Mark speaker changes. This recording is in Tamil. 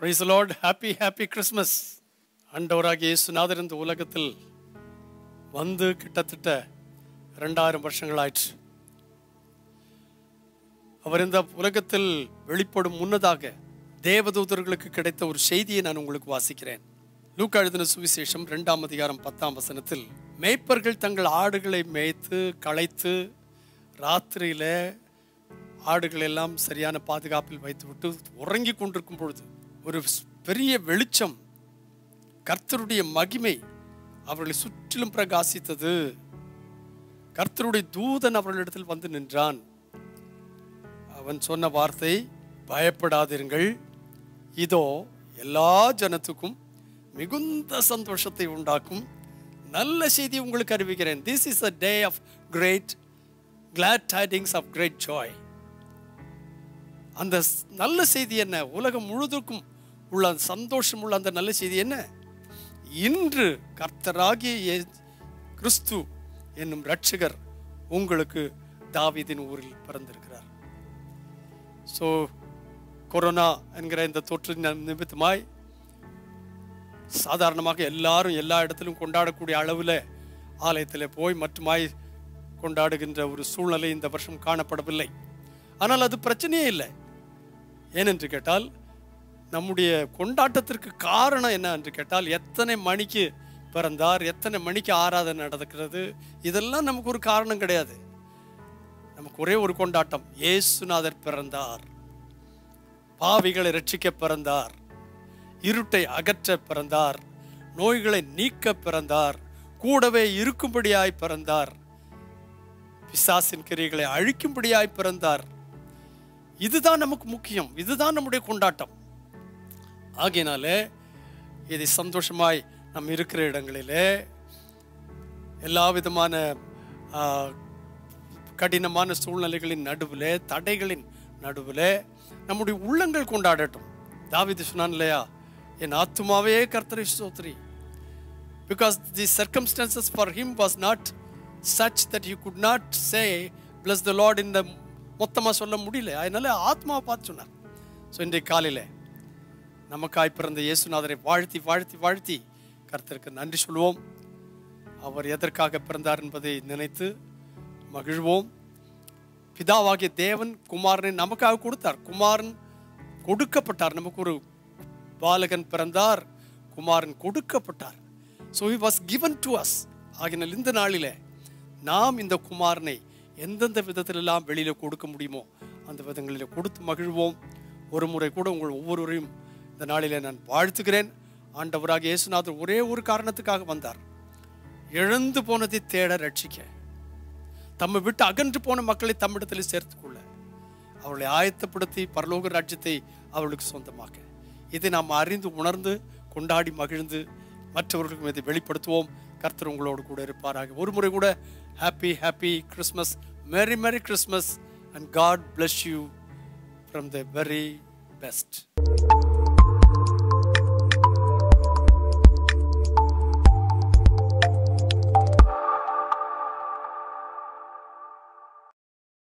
Speaker 1: price Lord happy happy Christmas ஆண்டவராகிய இயேசுநாதர் இந்த உலகத்தில் வந்து கிட்டத்தட்ட ரெண்டாயிரம் வருஷங்கள் ஆயிற்று அவர் இந்த உலகத்தில் வெளிப்படும் முன்னதாக தேவதூதர்களுக்கு கிடைத்த ஒரு செய்தியை நான் உங்களுக்கு வாசிக்கிறேன் லூக்கா எழுதின சுவிசேஷம் இரண்டாம் அதிகாரம் பத்தாம் வசனத்தில் மேய்ப்பர்கள் தங்கள் ஆடுகளை மேய்த்து களைத்து ராத்திரியில ஆடுகள் எல்லாம் சரியான பாதுகாப்பில் வைத்துவிட்டு உறங்கி கொண்டிருக்கும் பொழுது ஒரு பெரிய வெளிச்சம் கர்த்தருடைய மகிமை அவர்களை சுற்றிலும் பிரகாசித்தது கர்த்தருடைய தூதன் அவர்களிடத்தில் வந்து நின்றான் அவன் சொன்ன வார்த்தை பயப்படாதிருங்கள் இதோ எல்லா ஜனத்துக்கும் மிகுந்த சந்தோஷத்தை உண்டாக்கும் நல்ல செய்தி உங்களுக்கு அறிவிக்கிறேன் this is a day of great glad tidings of great joy அந்த ஸ்- நல்ல செய்தி என்ன உலகம் முழுதுக்கும் உள்ள அந்த சந்தோஷம் உள்ள அந்த நல்ல செய்தி என்ன இன்று கர்த்தராகிய இயே- கிறிஸ்து என்னும் ரட்சகர் உங்களுக்கு தாவீதின் ஊரில் பிறந்திருக்கிறார் ஸோ கொரோனா என்கிற இந்த தொற்று நி- நிமித்தமாய் சாதாரணமாக எல்லாரும் எல்லா இடத்திலும் கொண்டாடக்கூடிய அளவில் ஆலயத்தில் போய் மட்டுமாய் கொண்டாடுகின்ற ஒரு சூழ்நிலை இந்த வருஷம் காணப்படவில்லை ஆனால் அது பிரச்சனையே இல்லை ஏனென்று கேட்டால் நம்முடைய கொண்டாட்டத்திற்கு காரணம் என்ன என்று கேட்டால் எத்தனை மணிக்கு பிறந்தார் எத்தனை மணிக்கு ஆராதனை நடக்கிறது இதெல்லாம் நமக்கு ஒரு காரணம் கிடையாது நமக்கு ஒரே ஒரு கொண்டாட்டம் இயேசுநாதர் பிறந்தார் பாவிகளை ரட்சிக்க பிறந்தார் இருட்டை அகற்ற பிறந்தார் நோய்களை நீக்க பிறந்தார் கூடவே இருக்கும்படியாய் பிறந்தார் பிசாசின் கிரியைகளை அழிக்கும்படியாய் பிறந்தார் இதுதான் நமக்கு முக்கியம் இதுதான் நம்முடைய கொண்டாட்டம் ஆகையினாலே இதை சந்தோஷமாய் நாம் இருக்கிற இடங்களிலே எல்லா விதமான ஆ, கடினமான சூழ்நிலைகளின் நடுவில் தடைகளின் நடுவில் நம்முடைய உள்ளங்கள் கொண்டாடட்டும் தாவீது சொன்னான் இல்லையா என் ஆத்துமாவே கர்த்தரை ஸ்தோத்திரி because the circumstances for him was not such that he could not say bless the lord in the மொத்தமாக சொல்ல முடியல அதனால ஆத்மாவை பார்த்து சொன்னார் ஸோ இன்றைய காலையில் நமக்காய் பிறந்த இயேசுநாதரை வாழ்த்தி வாழ்த்தி வாழ்த்தி கர்த்தருக்கு நன்றி சொல்வோம் அவர் எதற்காக பிறந்தார் என்பதை நினைத்து மகிழ்வோம் பிதாவாகிய தேவன் குமாரனை நமக்காக கொடுத்தார் குமாரன் கொடுக்கப்பட்டார் நமக்கு ஒரு பாலகன் பிறந்தார் குமாரன் கொடுக்கப்பட்டார் so he was given to us ஆகினால் இந்த நாளிலே நாம் இந்த குமாரனை எந்தெந்த விதத்திலெல்லாம் வெளியில கொடுக்க முடியுமோ அந்த விதங்களில் கொடுத்து மகிழ்வோம் ஒரு முறை கூட உங்கள் ஒவ்வொருவரையும் இந்த நாளிலே நான் வாழ்த்துகிறேன் ஆண்டவராக இயேசுநாதர் ஒரே ஒரு காரணத்துக்காக வந்தார் இழந்து போனதை தேட ரட்சிக்க தம்மை விட்டு அகன்று போன மக்களை தம்மிடத்தில் சேர்த்துக்கொள்ள அவர்களை ஆயத்தப்படுத்தி பரலோக ராஜ்யத்தை அவர்களுக்கு சொந்தமாக்க இதை நாம் அறிந்து உணர்ந்து கொண்டாடி மகிழ்ந்து மற்றவர்களுக்கும் இதை வெளிப்படுத்துவோம் கர்த்தர் உங்களோடு கூட இருப்பாராக ஒரு முறை கூட happy happy Christmas merry merry Christmas and God bless you from the very best